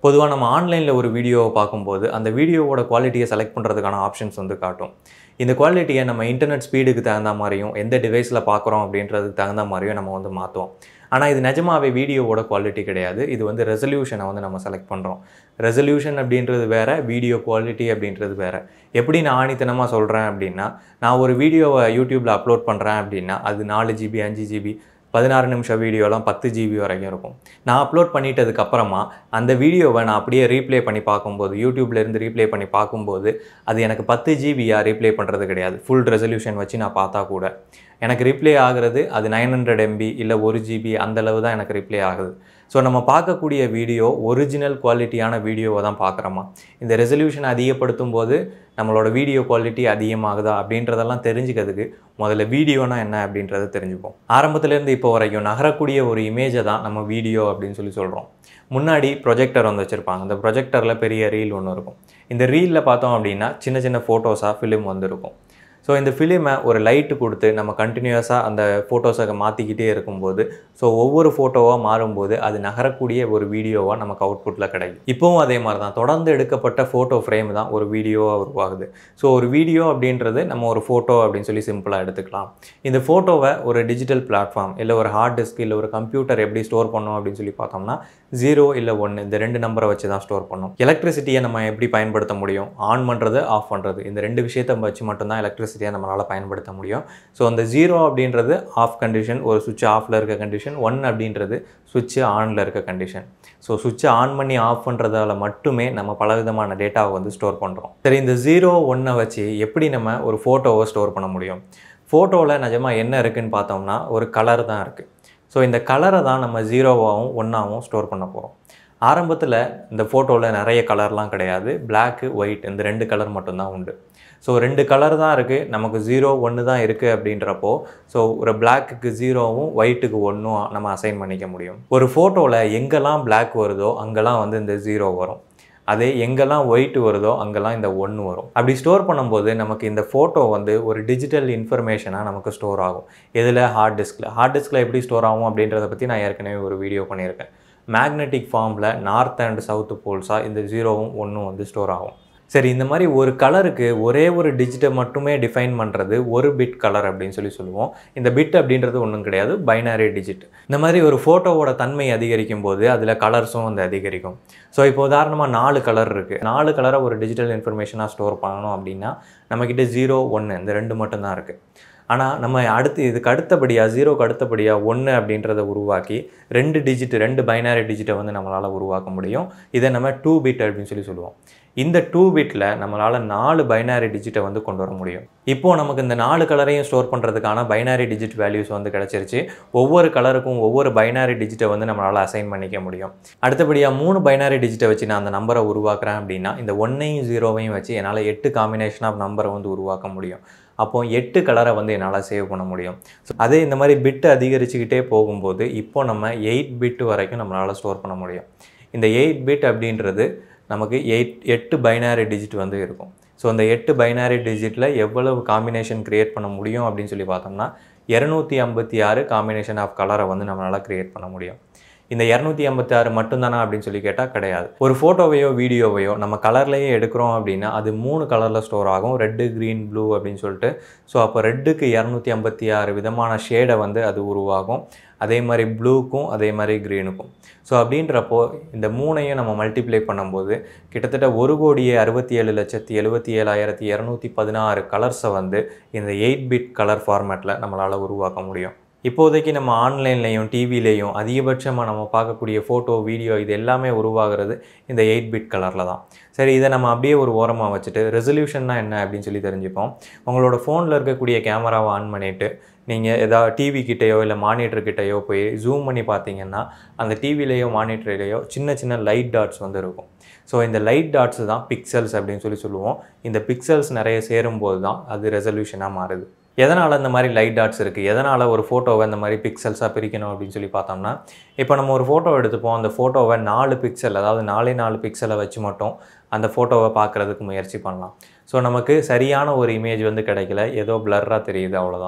பொதுவாக நம்ம ஆன்லைனில் ஒரு வீடியோவை பார்க்கும்போது அந்த வீடியோவோட குவாலிட்டியை செலக்ட் பண்ணுறதுக்கான ஆப்ஷன்ஸ் வந்து காட்டும் இந்த குவாலிட்டியை நம்ம இன்டர்நெட் ஸ்பீடுக்கு தகுந்த மாதிரியும் எந்த டிவைஸில் பார்க்குறோம் அப்படின்றதுக்கு தகுந்த மாதிரியும் நம்ம வந்து மாற்றுவோம் ஆனால் இது நிஜமாவே வீடியோவோட குவாலிட்டி கிடையாது இது வந்து ரெசல்யூஷனை வந்து நம்ம செலக்ட் பண்ணுறோம் ரெசல்யூஷன் அப்படின்றது வேற வீடியோ குவாலிட்டி அப்படின்றது வேற எப்படி நான் ஆணித்தனமாக சொல்கிறேன் அப்படின்னா நான் ஒரு வீடியோவை யூடியூப்பில் அப்லோட் பண்ணுறேன் அப்படின்னா அது நாலு ஜிபி அஞ்சு ஜிபி பதினாறு நிமிஷம் வீடியோலாம் பத்து ஜிபி வரைக்கும் இருக்கும் நான் அப்லோட் பண்ணிட்டதுக்கு அப்புறமா அந்த வீடியோவை நான் அப்படியே ரீப்ளே பண்ணி பார்க்கும்போது யூடியூப்ல இருந்து ரீப்ளே பண்ணி பார்க்கும்போது அது எனக்கு பத்து ஜிபியா ரீப்ளே பண்ணுறது கிடையாது ஃபுல் ரெசல்யூஷன் வச்சு நான் பார்த்தா கூட எனக்கு ரிப்ளே ஆகிறது அது நைன் ஹண்ட்ரட் எம்பி இல்லை ஒரு ஜிபி அந்த அளவு தான் எனக்கு ரிப்ளே ஆகுது ஸோ நம்ம பார்க்கக்கூடிய வீடியோ ஒரிஜினல் குவாலிட்டியான வீடியோவை தான் பார்க்குறோமா இந்த ரெசல்யூஷன் அதிகப்படுத்தும் போது நம்மளோட வீடியோ குவாலிட்டி அதிகமாகுதா அப்படின்றதெல்லாம் தெரிஞ்சுக்கிறதுக்கு முதல்ல வீடியோனா என்ன அப்படின்றத தெரிஞ்சுப்போம் ஆரம்பத்துலேருந்து இப்போ வரைக்கும் நகரக்கூடிய ஒரு இமேஜை தான் நம்ம வீடியோ அப்படின்னு சொல்லி சொல்கிறோம் முன்னாடி ப்ரொஜெக்டர் வந்து வச்சுருப்பாங்க அந்த ப்ரொஜெக்டரில் பெரிய ரீல் ஒன்று இருக்கும் இந்த ரீலில் பார்த்தோம் அப்படின்னா சின்ன சின்ன ஃபோட்டோஸாக ஃபிலிம் வந்துருக்கும் ஸோ இந்த ஃபிலிமை ஒரு லைட்டு கொடுத்து நம்ம கண்டினியூஸாக அந்த ஃபோட்டோஸை மாற்றிக்கிட்டே இருக்கும்போது ஸோ ஒவ்வொரு ஃபோட்டோவாக மாறும்போது அது நகரக்கூடிய ஒரு வீடியோவாக நமக்கு அவுட்புட்டில் கிடைக்கும் இப்போவும் அதே மாதிரி தான் தொடர்ந்து எடுக்கப்பட்ட ஃபோட்டோ ஃப்ரேம் தான் ஒரு வீடியோவாக உருவாகுது ஸோ ஒரு வீடியோ அப்படின்றது நம்ம ஒரு ஃபோட்டோ அப்படின்னு சொல்லி சிம்பிளாக எடுத்துக்கலாம் இந்த ஃபோட்டோவை ஒரு டிஜிட்டல் பிளாட்ஃபார்ம் இல்லை ஒரு ஹார்ட் டிஸ்க் இல்லை ஒரு கம்ப்யூட்டர் எப்படி ஸ்டோர் பண்ணோம் அப்படின்னு சொல்லி பார்த்தோம்னா ஜீரோ இல்லை ஒன்று இந்த ரெண்டு நம்பரை வச்சு தான் ஸ்டோர் பண்ணோம் எலக்ட்ரிசிட்டியை நம்ம எப்படி பயன்படுத்த முடியும் ஆன் பண்ணுறது ஆஃப் பண்ணுறது இந்த ரெண்டு விஷயத்தை வச்சு மட்டும்தான் எலக்ட்ரிசிட்டியை நம்மளால் பயன்படுத்த முடியும் ஸோ அந்த ஜீரோ அப்படின்றது ஆஃப் கண்டிஷன் ஒரு சுவிட்ச் ஆஃபில் இருக்க கண்டிஷன் ஒன் அப்படின்றது சுவிட்ச் ஆனில் இருக்க கண்டிஷன் ஸோ சுவிட்சை ஆன் பண்ணி ஆஃப் பண்ணுறதால மட்டுமே நம்ம பலவிதமான டேட்டாவை வந்து ஸ்டோர் பண்ணுறோம் சரி இந்த ஜீரோ ஒன்னை வச்சு எப்படி நம்ம ஒரு ஃபோட்டோவை ஸ்டோர் பண்ண முடியும் ஃபோட்டோவில் நிஜமாக என்ன இருக்குன்னு பார்த்தோம்னா ஒரு கலர் தான் இருக்குது ஸோ இந்த கலரை தான் நம்ம ஜீரோவாகவும் ஒன்றாவும் ஸ்டோர் பண்ண போகிறோம் ஆரம்பத்தில் இந்த ஃபோட்டோவில் நிறைய கலர்லாம் கிடையாது பிளாக்கு ஒயிட் இந்த ரெண்டு கலர் மட்டும்தான் உண்டு ஸோ ரெண்டு கலர் தான் இருக்குது நமக்கு ஜீரோ ஒன்று தான் இருக்குது அப்படின்றப்போ ஸோ ஒரு பிளாக்குக்கு ஜீரோவும் ஒயிட்டுக்கு ஒன்றும் நம்ம அசைன் பண்ணிக்க முடியும் ஒரு ஃபோட்டோவில் எங்கெல்லாம் பிளாக் வருதோ அங்கெல்லாம் வந்து இந்த ஜீரோ வரும் அதே எங்கெல்லாம் ஒயிட் வருதோ அங்கெல்லாம் இந்த ஒன்று வரும் அப்படி ஸ்டோர் பண்ணும்போது நமக்கு இந்த ஃபோட்டோ வந்து ஒரு டிஜிட்டல் இன்ஃபர்மேஷனாக நமக்கு ஸ்டோர் ஆகும் இதில் ஹார்ட் டிஸ்கில் ஹார்ட் டிஸ்கில் எப்படி ஸ்டோர் ஆகும் அப்படின்றத பற்றி நான் ஏற்கனவே ஒரு வீடியோ பண்ணியிருக்கேன் மேக்னெட்டிக் ஃபார்மில் நார்த் அண்ட் சவுத் போல்ஸாக இந்த ஜீரோவும் ஒன்றும் வந்து ஸ்டோர் ஆகும் சரி இந்த மாதிரி ஒரு கலருக்கு ஒரே ஒரு டிஜிட்டை மட்டுமே டிஃபைன் பண்ணுறது ஒரு பிட் கலர் அப்படின்னு சொல்லி சொல்லுவோம் இந்த பிட் அப்படின்றது ஒன்றும் கிடையாது பைனரி டிஜிட் இந்த மாதிரி ஒரு ஃபோட்டோவோட தன்மை அதிகரிக்கும் போது அதில் கலர்ஸும் வந்து அதிகரிக்கும் ஸோ இப்போ உதாரணமாக நாலு கலர் இருக்குது நாலு கலரை ஒரு டிஜிட்டல் இன்ஃபர்மேஷனாக ஸ்டோர் பண்ணணும் அப்படின்னா நம்மக்கிட்ட ஜீரோ ஒன்று இந்த ரெண்டு மட்டும்தான் இருக்குது ஆனால் நம்ம அடுத்து இதுக்கு அடுத்தபடியாக ஜீரோக்கு அடுத்தபடியாக ஒன்று அப்படின்றத உருவாக்கி ரெண்டு டிஜிட் ரெண்டு பைனரி டிஜிட்டை வந்து நம்மளால் உருவாக்க முடியும் இதை நம்ம டூ பிட் அப்படின்னு சொல்லி சொல்லுவோம் இந்த டூ பிட்டில் நம்மளால் நாலு பைனரி டிஜிட்டை வந்து கொண்டு வர முடியும் இப்போது நமக்கு இந்த நாலு கலரையும் ஸ்டோர் பண்ணுறதுக்கான பைனரி டிஜிட் வேல்யூஸ் வந்து கிடச்சிருச்சு ஒவ்வொரு கலருக்கும் ஒவ்வொரு பைனரி டிஜிட்டை வந்து நம்மளால் அசைன் பண்ணிக்க முடியும் அடுத்தபடியாக மூணு பைனரி டிஜிட்டை வச்சு நான் அந்த நம்பரை உருவாக்குறேன் அப்படின்னா இந்த ஒன்னையும் ஜீரோவையும் வச்சு என்னால் எட்டு காம்பினேஷன் ஆஃப் நம்பரை வந்து உருவாக்க முடியும் அப்போ எட்டு கலரை வந்து என்னால் சேவ் பண்ண முடியும் ஸோ அதே இந்த மாதிரி பிட்டு அதிகரிச்சுக்கிட்டே போகும்போது இப்போ நம்ம எயிட் பிட் வரைக்கும் நம்மளால் ஸ்டோர் பண்ண முடியும் இந்த எயிட் பிட் அப்படின்றது நமக்கு எயிட் எட்டு பைனரி டிஜிட் வந்து இருக்கும் ஸோ அந்த எட்டு பைனரி டிஜிட்டில் எவ்வளவு காம்பினேஷன் க்ரியேட் பண்ண முடியும் அப்படின்னு சொல்லி பார்த்தோம்னா இரநூத்தி ஐம்பத்தி ஆறு காம்பினேஷன் ஆஃப் கலரை வந்து நம்மளால் க்ரியேட் பண்ண முடியும் இந்த இரநூத்தி ஐம்பத்தி ஆறு மட்டும்தானா அப்படின்னு சொல்லி கேட்டால் கிடையாது ஒரு ஃபோட்டோவையோ வீடியோவையோ நம்ம கலர்லேயே எடுக்கிறோம் அப்படின்னா அது மூணு கலரில் ஸ்டோர் ஆகும் ரெட்டு க்ரீன் ப்ளூ அப்படின்னு சொல்லிட்டு ஸோ அப்போ ரெட்டுக்கு இரநூத்தி ஐம்பத்தி ஆறு விதமான ஷேடை வந்து அது உருவாகும் அதே மாதிரி ப்ளூக்கும் அதே மாதிரி க்ரீனுக்கும் ஸோ அப்படின்றப்போ இந்த மூணையும் நம்ம மல்டிப்ளை பண்ணும்போது கிட்டத்தட்ட ஒரு கோடியே அறுபத்தி ஏழு லட்சத்தி எழுபத்தி ஏழாயிரத்தி இரநூத்தி பதினாறு கலர்ஸை வந்து இந்த எயிட் பிட் கலர் ஃபார்மேட்டில் நம்மளால் உருவாக்க முடியும் இப்போதைக்கு நம்ம ஆன்லைன்லேயும் டிவிலேயும் அதிகபட்சமாக நம்ம பார்க்கக்கூடிய ஃபோட்டோ வீடியோ இது எல்லாமே உருவாகிறது இந்த எயிட் பிட் கலரில் தான் சரி இதை நம்ம அப்படியே ஒரு ஓரமாக வச்சுட்டு ரெசல்யூஷன்னா என்ன அப்படின்னு சொல்லி தெரிஞ்சுப்போம் உங்களோட ஃபோனில் இருக்கக்கூடிய கேமராவை ஆன் பண்ணிவிட்டு நீங்கள் எதாவது டிவி கிட்டேயோ இல்லை மானிட்டர் கிட்டேயோ போய் ஜூம் பண்ணி பார்த்தீங்கன்னா அந்த டிவிலேயோ மானிட்டர்லேயோ சின்ன சின்ன லைட் டாட்ஸ் வந்து இருக்கும் ஸோ இந்த லைட் டாட்ஸ் தான் பிக்சல்ஸ் அப்படின்னு சொல்லி சொல்லுவோம் இந்த பிக்சல்ஸ் நிறைய சேரும்போது தான் அது ரெசல்யூஷனாக மாறுது எதனால் இந்த மாதிரி லைட் டாட்ஸ் இருக்குது எதனால் ஒரு ஃபோட்டோவை இந்த மாதிரி பிக்சல்ஸாக பிரிக்கணும் அப்படின்னு சொல்லி பார்த்தோம்னா இப்போ நம்ம ஒரு ஃபோட்டோ எடுத்துப்போம் அந்த ஃபோட்டோவை நாலு பிக்சல் அதாவது நாலே நாலு பிக்சலை வச்சு மட்டும் அந்த ஃபோட்டோவை பார்க்குறதுக்கு முயற்சி பண்ணலாம் ஸோ நமக்கு சரியான ஒரு இமேஜ் வந்து கிடைக்கல ஏதோ பிளர்ராக தெரியுது அவ்வளோதான்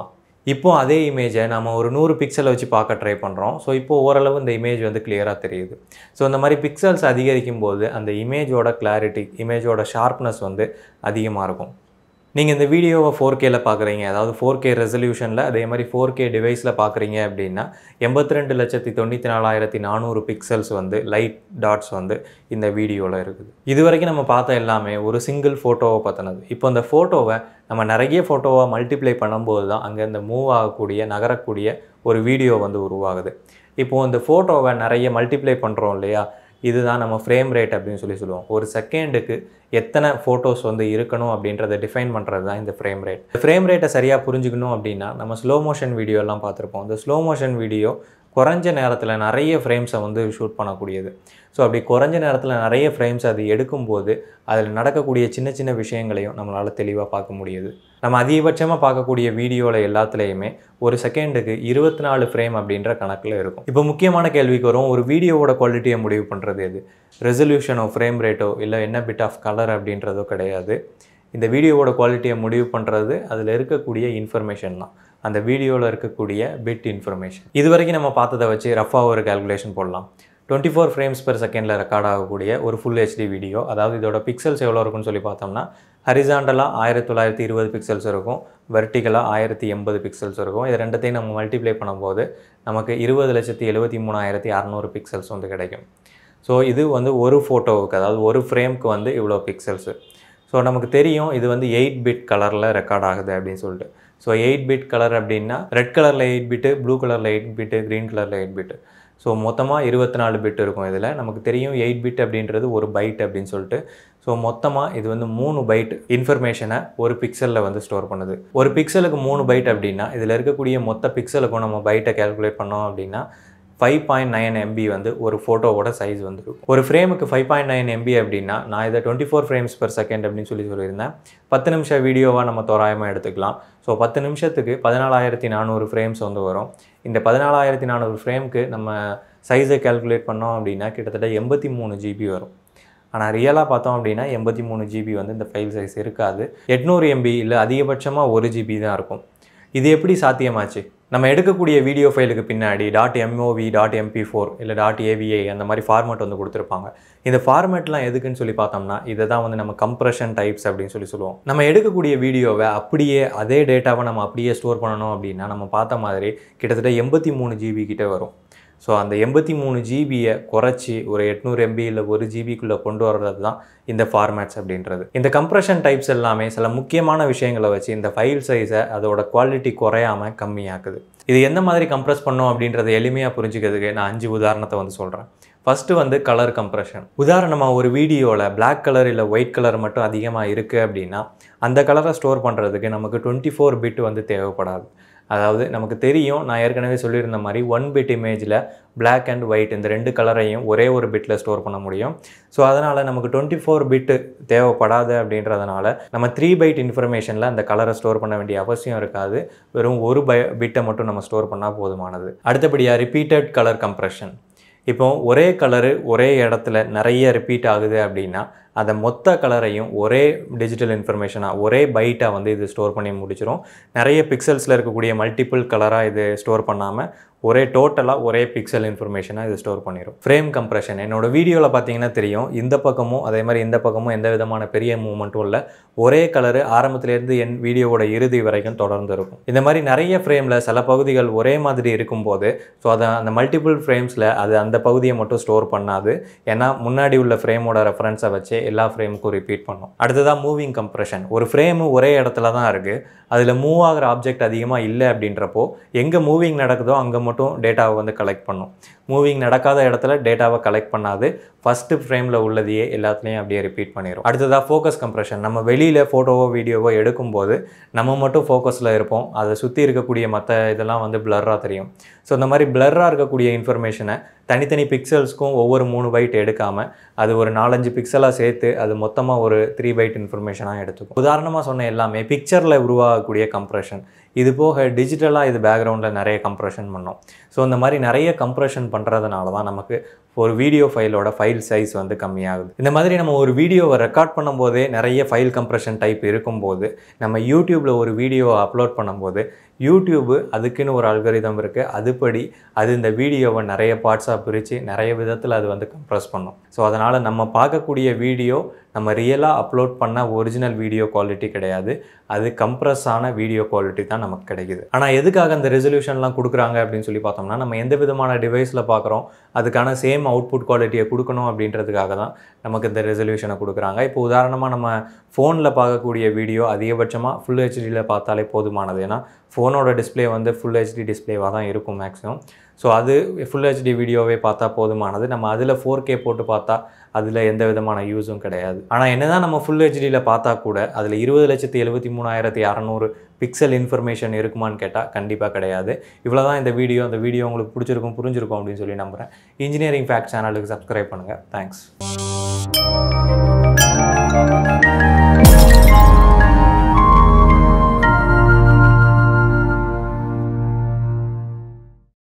இப்போ அதே இமேஜை நம்ம ஒரு நூறு பிக்சலை வச்சு பார்க்க ட்ரை பண்ணுறோம் ஸோ இப்போ ஓரளவு இந்த இமேஜ் வந்து கிளியராக தெரியுது ஸோ இந்த மாதிரி பிக்சல்ஸ் அதிகரிக்கும் போது அந்த இமேஜோட கிளாரிட்டி இமேஜோட ஷார்ப்னஸ் வந்து அதிகமாக இருக்கும் நீங்கள் இந்த வீடியோவை ஃபோர் கேல பார்க்குறீங்க அதாவது ஃபோர் கே ரெசல்யூஷனில் அதே மாதிரி ஃபோர் கே டிவைஸில் பார்க்குறீங்க அப்படின்னா எண்பத்தி ரெண்டு லட்சத்தி தொண்ணூற்றி நாலாயிரத்தி நானூறு பிக்சல்ஸ் வந்து லைட் டாட்ஸ் வந்து இந்த வீடியோவில் இருக்குது இது வரைக்கும் நம்ம பார்த்த எல்லாமே ஒரு சிங்கிள் ஃபோட்டோவை பற்றினது இப்போ இந்த ஃபோட்டோவை நம்ம நிறைய ஃபோட்டோவை மல்டிப்ளை பண்ணும்போது தான் அங்கே இந்த மூவ் ஆகக்கூடிய நகரக்கூடிய ஒரு வீடியோ வந்து உருவாகுது இப்போது இந்த ஃபோட்டோவை நிறைய மல்டிப்ளை பண்ணுறோம் இல்லையா இதுதான் நம்ம ஃப்ரேம் ரேட் அப்படின்னு சொல்லி சொல்லுவோம் ஒரு செகண்டுக்கு எத்தனை ஃபோட்டோஸ் வந்து இருக்கணும் அப்படின்றத டிஃபைன் பண்ணுறது தான் இந்த ஃப்ரேம் ரேட் ஃப்ரேம் ரேட்டை சரியாக புரிஞ்சுக்கணும் அப்படின்னா நம்ம ஸ்லோ மோஷன் வீடியோலாம் பார்த்துருப்போம் இந்த ஸ்லோ மோஷன் வீடியோ குறைஞ்ச நேரத்தில் நிறைய ஃப்ரேம்ஸை வந்து ஷூட் பண்ணக்கூடியது ஸோ அப்படி குறைஞ்ச நேரத்தில் நிறைய ஃப்ரேம்ஸ் அது எடுக்கும்போது அதில் நடக்கக்கூடிய சின்ன சின்ன விஷயங்களையும் நம்மளால் தெளிவாக பார்க்க முடியுது நம்ம அதிகபட்சமாக பார்க்கக்கூடிய வீடியோவில் எல்லாத்துலேயுமே ஒரு செகண்டுக்கு இருபத்தி நாலு ஃப்ரேம் அப்படின்ற கணக்கில் இருக்கும் இப்போ முக்கியமான கேள்விக்கு வரும் ஒரு வீடியோவோட குவாலிட்டியை முடிவு பண்ணுறது எது ரெசல்யூஷனோ ஃப்ரேம் ரேட்டோ இல்லை என்ன பிட் ஆஃப் கலர் அப்படின்றதோ கிடையாது இந்த வீடியோவோட குவாலிட்டியை முடிவு பண்ணுறது அதில் இருக்கக்கூடிய இன்ஃபர்மேஷன் தான் அந்த வீடியோவில் இருக்கக்கூடிய பிட் இன்ஃபர்மேஷன் இது வரைக்கும் நம்ம பார்த்ததை வச்சு ரஃபாக ஒரு கால்குலேஷன் போடலாம் டுவெண்ட்டி ஃபோர் ஃப்ரேம்ஸ் பெர் செகண்டில் ரெக்கார்ட் ஆகக்கூடிய ஒரு ஃபுல் ஹெச்டி வீடியோ அதாவது இதோட பிக்சல்ஸ் எவ்வளோ இருக்கும்னு சொல்லி பார்த்தோம்னா ஹரிசாண்டலாக ஆயிரத்தி தொள்ளாயிரத்தி இருபது பிக்சல்ஸ் இருக்கும் வெர்டிகலாக ஆயிரத்தி எண்பது பிக்சல்ஸ் இருக்கும் இது ரெண்டத்தையும் நம்ம மல்டிப்ளை பண்ணும்போது நமக்கு இருபது லட்சத்தி எழுபத்தி மூணாயிரத்தி அறநூறு பிக்சல்ஸ் வந்து கிடைக்கும் ஸோ இது வந்து ஒரு ஃபோட்டோவுக்கு அதாவது ஒரு ஃப்ரேம்க்கு வந்து இவ்வளோ பிக்சல்ஸு ஸோ நமக்கு தெரியும் இது வந்து எயிட் பிட் கலரில் ரெக்கார்ட் ஆகுது அப்படின்னு சொல்லிட்டு ஸோ எயிட் பிட் கலர் அப்படின்னா ரெட் கலரில் எயிட் பிட்டு ப்ளூ கலரில் எயிட் பிட்டு க்ரீன் கலரில் எயிட் பிட்டு ஸோ மொத்தமாக இருபத்தி நாலு பிட் இருக்கும் இதில் நமக்கு தெரியும் எயிட் பிட் அப்படின்றது ஒரு பைட் அப்படின்னு சொல்லிட்டு ஸோ மொத்தமாக இது வந்து மூணு பைட் இன்ஃபர்மேஷனை ஒரு பிக்சலில் வந்து ஸ்டோர் பண்ணுது ஒரு பிக்சலுக்கு மூணு பைட் அப்படின்னா இதில் இருக்கக்கூடிய மொத்த பிக்சலுக்கும் நம்ம பைட்டை கேல்குலேட் பண்ணோம் அப்படின்னா ஃபைவ் பாயிண்ட் நைன் எம்பி வந்து ஒரு ஃபோட்டோவோட சைஸ் வந்து இருக்கும் ஒரு ஃப்ரேமுக்கு ஃபைவ் பாயிண்ட் நைன் எம்பி அப்படின்னா நான் இதை twenty four frames per second அப்படின்னு சொல்லி சொல்லியிருந்தேன் பத்து நிமிஷம் வீடியோவாக நம்ம தோராயமாக எடுத்துக்கலாம் ஸோ பத்து நிமிஷத்துக்கு பதினாலாயிரத்தி நானூறு ஃப்ரேம்ஸ் வந்து வரும் இந்த பதினாலாயிரத்தி நானூறு ஃப்ரேம்க்கு நம்ம சைஸை கேல்குலேட் பண்ணோம் அப்படின்னா கிட்டத்தட்ட எண்பத்தி மூணு ஜிபி வரும் ஆனால் ரியலாக பார்த்தோம் அப்படின்னா எண்பத்தி மூணு ஜிபி வந்து இந்த ஃபைல் சைஸ் இருக்காது எட்நூறு எம்பி இல்லை அதிகபட்சமாக ஒரு ஜிபி தான் இருக்கும் இது எப்படி சாத்தியமாச்சு நம்ம எடுக்கக்கூடிய வீடியோ ஃபைலுக்கு பின்னாடி dot MOV dot MP four இல்லை டாட் ஏவிஐ அந்த மாதிரி ஃபார்மேட் வந்து கொடுத்துருப்பாங்க இந்த ஃபார்மேட்லாம் எதுக்குன்னு சொல்லி பார்த்தோம்னா இதை தான் வந்து நம்ம கம்ப்ரெஷன் டைப்ஸ் அப்படின்னு சொல்லி சொல்லுவோம் நம்ம எடுக்கக்கூடிய வீடியோவை அப்படியே அதே டேட்டாவை நம்ம அப்படியே ஸ்டோர் பண்ணணும் அப்படின்னா நம்ம பார்த்த மாதிரி கிட்டத்தட்ட எண்பத்தி மூணு ஜிபி கிட்டே வரும் ஸோ அந்த எண்பத்தி மூணு ஜிபியை குறைச்சி ஒரு எட்நூறு எம்பி இல்லை ஒரு ஜிபிக்குள்ளே கொண்டு வர்றது தான் இந்த ஃபார்மேட்ஸ் அப்படின்றது இந்த கம்ப்ரெஷன் டைப்ஸ் எல்லாமே சில முக்கியமான விஷயங்களை வச்சு இந்த ஃபைல் சைஸை அதோட குவாலிட்டி குறையாமல் கம்மியாக்குது இது எந்த மாதிரி கம்ப்ரெஸ் பண்ணோம் அப்படின்றத எளிமையாக புரிஞ்சுக்கிறதுக்கு நான் அஞ்சு உதாரணத்தை வந்து சொல்கிறேன் ஃபஸ்ட்டு வந்து கலர் கம்ப்ரெஷன் உதாரணமாக ஒரு வீடியோவில் Black கலர் இல்லை ஒயிட் கலர் மட்டும் அதிகமாக இருக்குது அப்படின்னா அந்த கலரை ஸ்டோர் பண்ணுறதுக்கு நமக்கு டுவெண்ட்டி ஃபோர் பிட் வந்து தேவைப்படாது அதாவது நமக்கு தெரியும் நான் ஏற்கனவே சொல்லியிருந்த மாதிரி ஒன் பிட் இமேஜில் Black அண்ட் ஒயிட் இந்த ரெண்டு கலரையும் ஒரே ஒரு பிட்டில் ஸ்டோர் பண்ண முடியும் ஸோ அதனால் நமக்கு டுவெண்ட்டி ஃபோர் பிட்டு தேவைப்படாது அப்படின்றதுனால நம்ம த்ரீ பைட் இன்ஃபர்மேஷனில் அந்த கலரை ஸ்டோர் பண்ண வேண்டிய அவசியம் இருக்காது வெறும் ஒரு பை பிட்டை மட்டும் நம்ம ஸ்டோர் பண்ணால் போதுமானது அடுத்தபடியாக ரிப்பீட்டட் கலர் கம்ப்ரெஷன் இப்போ ஒரே கலரு ஒரே இடத்துல நிறைய ரிப்பீட் ஆகுது அப்படின்னா அந்த மொத்த கலரையும் ஒரே டிஜிட்டல் இன்ஃபர்மேஷனாக ஒரே பைட்டாக வந்து இது ஸ்டோர் பண்ணி முடிச்சிடும் நிறைய பிக்சல்ஸில் இருக்கக்கூடிய மல்டிபிள் கலராக இது ஸ்டோர் பண்ணாமல் ஒரே டோட்டலாக ஒரே பிக்சல் இன்ஃபர்மேஷனாக இது ஸ்டோர் பண்ணிடும் ஃப்ரேம் கம்ப்ரெஷன் என்னோட வீடியோவில் பார்த்தீங்கன்னா தெரியும் இந்த பக்கமும் அதே மாதிரி இந்த பக்கமும் எந்த விதமான பெரிய மூவ்மெண்ட்டும் இல்லை ஒரே கலரு ஆரம்பத்துலேருந்து என் வீடியோவோட இறுதி வரைக்கும் தொடர்ந்து இருக்கும் இந்த மாதிரி நிறைய ஃப்ரேமில் சில பகுதிகள் ஒரே மாதிரி இருக்கும்போது ஸோ அதை அந்த மல்டிபிள் ஃப்ரேம்ஸில் அது அந்த பகுதியை மட்டும் ஸ்டோர் பண்ணாது ஏன்னா முன்னாடி உள்ள ஃப்ரேமோட ரெஃபரன்ஸை வச்சு எல்லா ஃப்ரேமுக்கும் ரிப்பீட் பண்ணும் அடுத்ததாக மூவிங் கம்ப்ரெஷன் ஒரு ஃப்ரேமு ஒரே இடத்துல தான் இருக்குது அதில் மூவ் ஆகிற ஆப்ஜெக்ட் அதிகமாக இல்லை அப்படின்றப்போ எங்கே மூவிங் நடக்குதோ அங்கே மட்டும் டேட்டாவை வந்து கலெக்ட் பண்ணும் மூவிங் நடக்காத இடத்துல டேட்டாவை கலெக்ட் பண்ணாது ஃபஸ்ட்டு ஃப்ரேமில் உள்ளதையே எல்லாத்துலேயும் அப்படியே ரிப்பீட் பண்ணிடும் அடுத்ததாக ஃபோக்கஸ் கம்ப்ரெஷன் நம்ம வெளியில் ஃபோட்டோவோ வீடியோவோ எடுக்கும்போது நம்ம மட்டும் ஃபோக்கஸில் இருப்போம் அதை சுற்றி இருக்கக்கூடிய மற்ற இதெல்லாம் வந்து பிளர்ராக தெரியும் ஸோ இந்த மாதிரி பிளர்ராக இருக்கக்கூடிய இன்ஃபர்மேஷனை தனித்தனி பிக்சல்ஸ்க்கும் ஒவ்வொரு மூணு பைட் எடுக்காமல் அது ஒரு நாலஞ்சு பிக்சலாக சேர்த்து அது மொத்தமாக ஒரு த்ரீ பைட் இன்ஃபர்மேஷனாக எடுத்துக்கும் உதாரணமாக சொன்ன எல்லாமே பிக்சரில் உருவாகக்கூடிய கம்ப்ரெஷன் இது போக டிஜிட்டலாக இது பேக்ரவுண்டில் நிறைய கம்ப்ரெஷன் பண்ணோம் ஸோ இந்த மாதிரி நிறைய கம்ப்ரெஷன் பண்ணுறதுனால தான் நமக்கு ஒரு வீடியோ ஃபைலோட ஃபைல் சைஸ் வந்து கம்மியாகுது இந்த மாதிரி நம்ம ஒரு வீடியோவை ரெக்கார்ட் பண்ணும்போதே நிறைய ஃபைல் கம்ப்ரெஷன் டைப் இருக்கும்போது நம்ம யூடியூப்பில் ஒரு வீடியோவை அப்லோட் பண்ணும்போது யூடியூபு அதுக்குன்னு ஒரு அல்கரிதம் இருக்குது அதுபடி அது இந்த வீடியோவை நிறைய பார்ட்ஸாக பிரித்து நிறைய விதத்தில் அது வந்து கம்ப்ரஸ் பண்ணும் ஸோ அதனால் நம்ம பார்க்கக்கூடிய வீடியோ நம்ம ரியலாக அப்லோட் பண்ண ஒரிஜினல் வீடியோ குவாலிட்டி கிடையாது அது கம்ப்ரஸ் ஆன வீடியோ குவாலிட்டி தான் நமக்கு கிடைக்குது ஆனால் எதுக்காக அந்த ரெசல்யூஷன்லாம் கொடுக்குறாங்க அப்படின்னு சொல்லி பார்த்தோம்னா நம்ம எந்த விதமான டிவைஸில் பார்க்குறோம் அதுக்கான சேம் அவுட்புட் குவாலிட்டியை கொடுக்கணும் அப்படின்றதுக்காக தான் நமக்கு இந்த ரெசல்யூஷனை கொடுக்குறாங்க இப்போ உதாரணமாக நம்ம ஃபோனில் பார்க்கக்கூடிய வீடியோ அதிகபட்சமாக ஃபுல் ஹெச்டியில் பார்த்தாலே போதுமானது ஏன்னா ஃபோனோட டிஸ்ப்ளே வந்து ஃபுல் ஹெச்டி டிஸ்ப்ளேவாக தான் இருக்கும் மேக்ஸிமம் ஸோ அது ஃபுல் ஹெச்டி வீடியோவே பார்த்தா போதுமானது நம்ம அதில் ஃபோர் கே போட்டு பார்த்தா அதில் எந்த விதமான யூஸும் கிடையாது ஆனால் என்னதான் நம்ம ஃபுல் ஹெச்டியில் பார்த்தா கூட அதில் இருபது லட்சத்தி எழுபத்தி மூணாயிரத்தி அறநூறு பிக்சல் இன்ஃபர்மேஷன் இருக்குமான்னு கேட்டால் கண்டிப்பாக கிடையாது இவ்வளோ தான் இந்த வீடியோ அந்த வீடியோ உங்களுக்கு பிடிச்சிருக்கும் புரிஞ்சிருக்கும் அப்படின்னு சொல்லி நம்புகிறேன் இன்ஜினியரிங் ஃபேக்ட் சேனலுக்கு சப்ஸ்கிரைப் பண்ணுங்கள் தேங்க்ஸ்